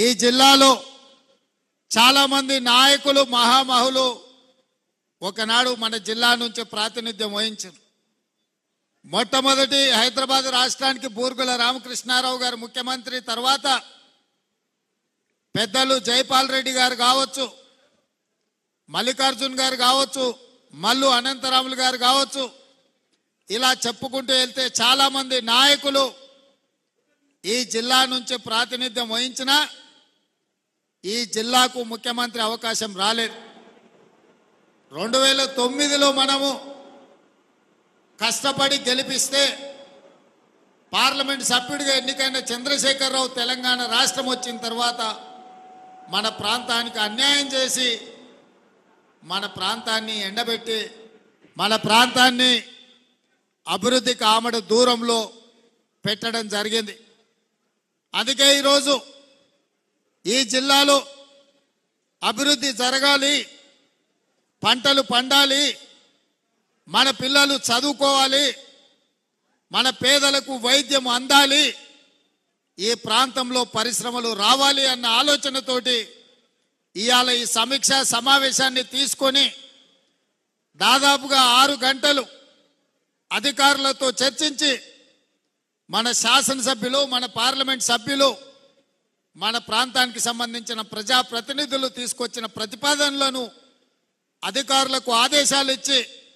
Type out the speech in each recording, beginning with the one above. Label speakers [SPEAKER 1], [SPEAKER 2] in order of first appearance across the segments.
[SPEAKER 1] ఈ జిల్లాలో చాలామంది నాయకులు మహామహులు ఒకనాడు మన జిల్లా నుంచి ప్రాతినిధ్యం వహించారు మొట్టమొదటి హైదరాబాద్ రాష్ట్రానికి బూర్గుల రామకృష్ణారావు గారు ముఖ్యమంత్రి తర్వాత పెద్దలు జైపాల్ రెడ్డి గారు కావచ్చు మల్లికార్జున్ గారు కావచ్చు మల్లు అనంతరాములు గారు కావచ్చు ఇలా చెప్పుకుంటూ వెళ్తే చాలా మంది నాయకులు ఈ జిల్లా నుంచి ప్రాతినిధ్యం వహించిన ఈ జిల్లాకు ముఖ్యమంత్రి అవకాశం రాలేదు రెండు వేల తొమ్మిదిలో మనము కష్టపడి గెలిపిస్తే పార్లమెంట్ సభ్యుడిగా ఎన్నికైన చంద్రశేఖరరావు తెలంగాణ రాష్ట్రం వచ్చిన తర్వాత మన ప్రాంతానికి అన్యాయం చేసి మన ప్రాంతాన్ని ఎండబెట్టి మన ప్రాంతాన్ని అభివృద్ధికి ఆమడ దూరంలో పెట్టడం జరిగింది అందుకే ఈరోజు ఈ జిల్లాలో అభివృద్ధి జరగాలి పంటలు పండాలి మన పిల్లలు చదువుకోవాలి మన పేదలకు వైద్యం అందాలి ఈ ప్రాంతంలో పరిశ్రమలు రావాలి అన్న ఆలోచనతోటి ఇవాళ ఈ సమీక్ష సమావేశాన్ని తీసుకొని దాదాపుగా ఆరు గంటలు అధికారులతో చర్చించి మన శాసనసభ్యులు మన పార్లమెంట్ సభ్యులు మన ప్రాంతానికి సంబంధించిన ప్రజాప్రతినిధులు తీసుకొచ్చిన ప్రతిపాదనలను అధికారులకు ఆదేశాలు ఇచ్చి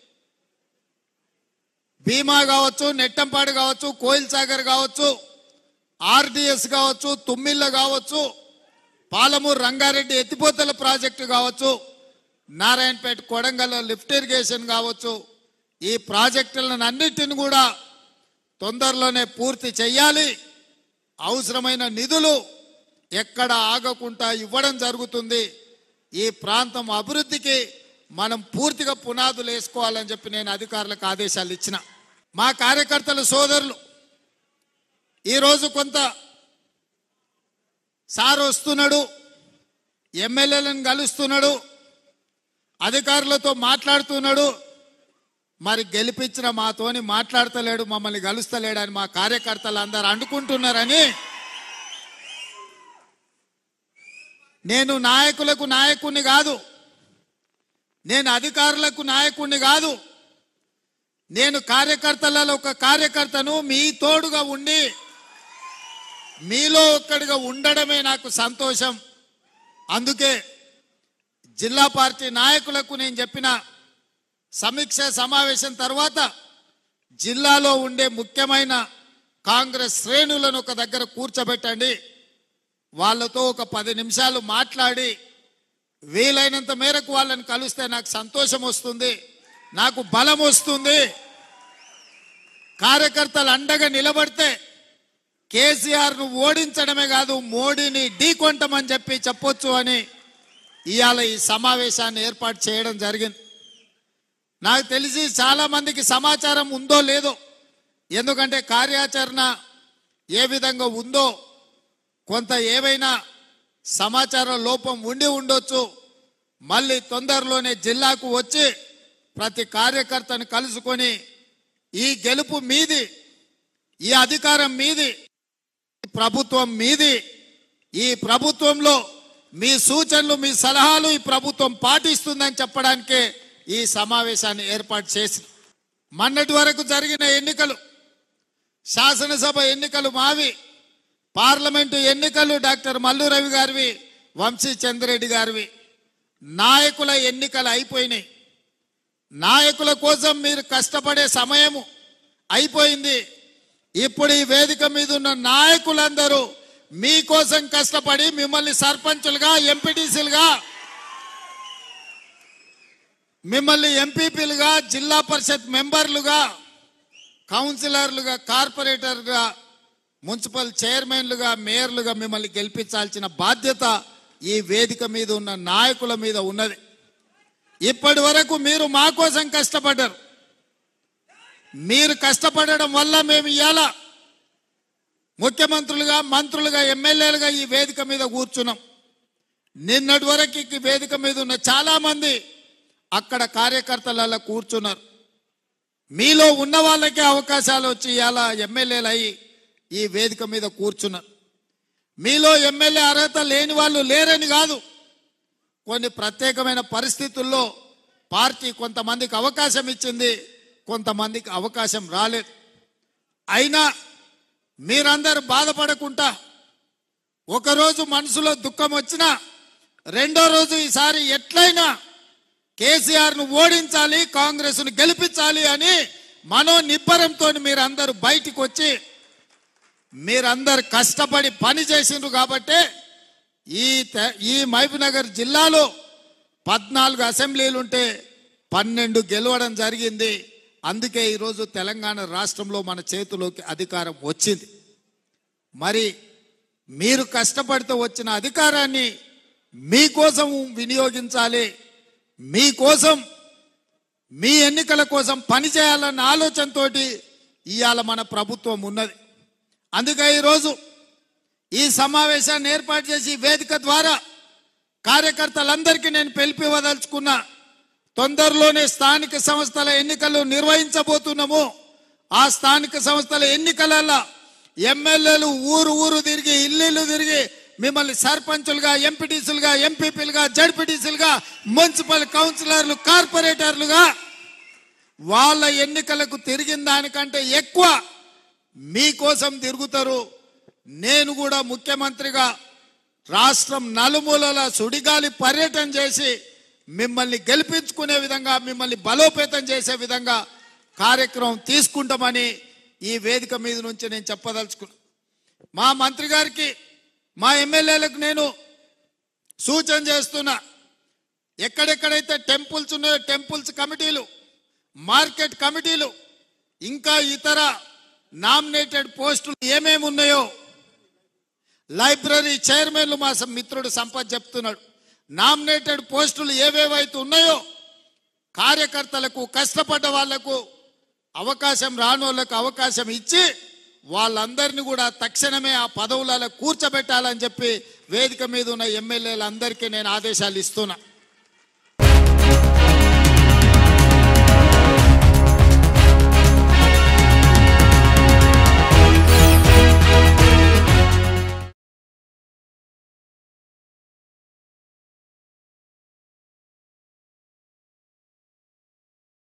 [SPEAKER 1] భీమా కావచ్చు నెట్టంపాడు కావచ్చు కోయిల్ సాగర్ కావచ్చు ఆర్డిఎస్ కావచ్చు తుమ్మిళ్ళ కావచ్చు పాలమూరు రంగారెడ్డి ఎత్తిపోతల ప్రాజెక్టు కావచ్చు నారాయణపేట కొడంగల్ లిఫ్ట్ ఇరిగేషన్ కావచ్చు ఈ ప్రాజెక్టులను అన్నిటిని కూడా తొందరలోనే పూర్తి చేయాలి అవసరమైన నిధులు ఎక్కడ ఆగకుండా ఇవ్వడం జరుగుతుంది ఈ ప్రాంతం అభివృద్ధికి మనం పూర్తిగా పునాదులు వేసుకోవాలని చెప్పి నేను అధికారులకు ఆదేశాలు ఇచ్చిన మా కార్యకర్తల సోదరులు ఈరోజు కొంత సార్ వస్తున్నాడు ఎమ్మెల్యేలను కలుస్తున్నాడు అధికారులతో మాట్లాడుతున్నాడు మరి గెలిపించిన మాతోని మాట్లాడతలేడు మమ్మల్ని కలుస్తలేడని మా కార్యకర్తలు అందరు అనుకుంటున్నారని నేను నాయకులకు నాయకుణ్ణి కాదు నేను అధికారులకు నాయకుణ్ణి కాదు నేను కార్యకర్తలలో ఒక కార్యకర్తను మీ తోడుగా ఉండి మీలో ఒక్కడిగా ఉండడమే నాకు సంతోషం అందుకే జిల్లా పార్టీ నాయకులకు నేను చెప్పిన సమీక్ష సమావేశం తర్వాత జిల్లాలో ఉండే ముఖ్యమైన కాంగ్రెస్ శ్రేణులను ఒక దగ్గర కూర్చోబెట్టండి వాళ్ళతో ఒక పది నిమిషాలు మాట్లాడి వీలైనంత మేరకు వాళ్ళని కలిస్తే నాకు సంతోషం వస్తుంది నాకు బలం వస్తుంది కార్యకర్తలు అండగా నిలబడితే కేసీఆర్ను ఓడించడమే కాదు మోడీని ఢీకొంటమని చెప్పి చెప్పొచ్చు అని ఇవాళ ఈ సమావేశాన్ని ఏర్పాటు చేయడం జరిగింది నాకు తెలిసి చాలా మందికి సమాచారం ఉందో లేదో ఎందుకంటే కార్యాచరణ ఏ విధంగా ఉందో కొంత ఏవైనా సమాచార లోపం ఉండి ఉండొచ్చు మళ్ళీ తొందరలోనే జిల్లాకు వచ్చి ప్రతి కార్యకర్తను కలుసుకొని ఈ గెలుపు మీది ఈ అధికారం మీది ఈ ప్రభుత్వం మీది ఈ ప్రభుత్వంలో మీ సూచనలు మీ సలహాలు ఈ ప్రభుత్వం పాటిస్తుందని చెప్పడానికే ఈ సమావేశాన్ని ఏర్పాటు చేసి మొన్నటి వరకు జరిగిన ఎన్నికలు శాసనసభ ఎన్నికలు మావి పార్లమెంటు ఎన్నికలు డాక్టర్ మల్లు రవి గారివి వంశీ చంద్రెడ్డి గారివి నాయకుల ఎన్నికలు అయిపోయినాయి నాయకుల కోసం మీరు కష్టపడే సమయము అయిపోయింది ఇప్పుడు ఈ వేదిక మీద ఉన్న నాయకులందరూ మీకోసం కష్టపడి మిమ్మల్ని సర్పంచులుగా ఎంపీటీసీలుగా మిమ్మల్ని ఎంపీపీలుగా జిల్లా పరిషత్ మెంబర్లుగా కౌన్సిలర్లుగా కార్పొరేటర్గా మున్సిపల్ చైర్మన్లుగా మేయర్లుగా మిమ్మల్ని గెలిపించాల్సిన బాధ్యత ఈ వేదిక మీద ఉన్న నాయకుల మీద ఉన్నది ఇప్పటి వరకు మీరు మా కోసం కష్టపడ్డారు మీరు కష్టపడడం వల్ల మేము ఇవాళ ముఖ్యమంత్రులుగా మంత్రులుగా ఎమ్మెల్యేలుగా ఈ వేదిక మీద కూర్చున్నాం నిన్నటి వరకు ఈ వేదిక మీద ఉన్న చాలా మంది అక్కడ కార్యకర్తలలో కూర్చున్నారు మీలో ఉన్న వాళ్ళకే అవకాశాలు వచ్చి ఇవాళ ఎమ్మెల్యేలు అయ్యి ఈ వేదిక మీద కూర్చున్నారు మీలో ఎమ్మెల్యే అర్హత లేని వాళ్ళు లేరని కాదు కొన్ని ప్రత్యేకమైన పరిస్థితుల్లో పార్టీ కొంతమందికి అవకాశం ఇచ్చింది కొంతమందికి అవకాశం రాలేదు అయినా మీరందరూ బాధపడకుండా ఒకరోజు మనసులో దుఃఖం వచ్చినా రెండో రోజు ఈసారి ఎట్లయినా కేసీఆర్ ను ఓడించాలి కాంగ్రెస్ ను గెలిపించాలి అని మనో నిబ్బరంతో మీరందరూ బయటికి వచ్చి మీరందరు కష్టపడి పని చేసిండ్రు కాబట్టే ఈ తె- ఈ మహబూబ్నగర్ జిల్లాలో పద్నాలుగు అసెంబ్లీలు ఉంటే పన్నెండు గెలవడం జరిగింది అందుకే ఈరోజు తెలంగాణ రాష్ట్రంలో మన చేతిలోకి అధికారం వచ్చింది మరి మీరు కష్టపడితే వచ్చిన అధికారాన్ని మీకోసం వినియోగించాలి మీకోసం మీ ఎన్నికల కోసం పనిచేయాలన్న ఆలోచనతోటి ఇవాళ మన ప్రభుత్వం ఉన్నది అందుకే ఈరోజు ఈ సమావేశాన్ని ఏర్పాటు చేసి ఈ వేదిక ద్వారా కార్యకర్తలందరికీ నేను పిలిపివ్వదలుచుకున్నా తొందరలోనే స్థానిక సంస్థల ఎన్నికలు నిర్వహించబోతున్నాము ఆ స్థానిక సంస్థల ఎన్నికలలో ఎమ్మెల్యేలు ఊరు ఊరు తిరిగి ఇల్లు తిరిగి మిమ్మల్ని సర్పంచులుగా ఎంపీటీసీలుగా ఎంపీపీలుగా జడ్పీటీసీలుగా మున్సిపల్ కౌన్సిలర్లు కార్పొరేటర్లుగా వాళ్ళ ఎన్నికలకు తిరిగిన దానికంటే ఎక్కువ మీకోసం తిరుగుతారు నేను కూడా ముఖ్యమంత్రిగా రాష్ట్రం నలుమూలల సుడిగాలి పర్యటన చేసి మిమ్మల్ని గెలిపించుకునే విధంగా మిమ్మల్ని బలోపేతం చేసే విధంగా కార్యక్రమం తీసుకుంటామని ఈ వేదిక మీద నుంచి నేను చెప్పదలుచుకున్నా మా మంత్రి గారికి మా ఎమ్మెల్యేలకు నేను సూచన చేస్తున్నా ఎక్కడెక్కడైతే టెంపుల్స్ ఉన్నాయో టెంపుల్స్ కమిటీలు మార్కెట్ కమిటీలు ఇంకా ఇతర నామినేటెడ్ పోస్టులు ఏమేమి ఉన్నాయో లైబ్రరీ చైర్మన్లు మా సం- మిత్రుడు సంపత్ చెప్తున్నాడు నామినేటెడ్ పోస్టులు ఏవేవైతే ఉన్నాయో కార్యకర్తలకు కష్టపడ్డ వాళ్లకు అవకాశం రానోళ్లకు అవకాశం ఇచ్చి వాళ్ళందరినీ కూడా తక్షణమే ఆ పదవులలో కూర్చోబెట్టాలని చెప్పి వేదిక మీద ఉన్న ఎమ్మెల్యేలందరికీ నేను ఆదేశాలు ఇస్తున్నా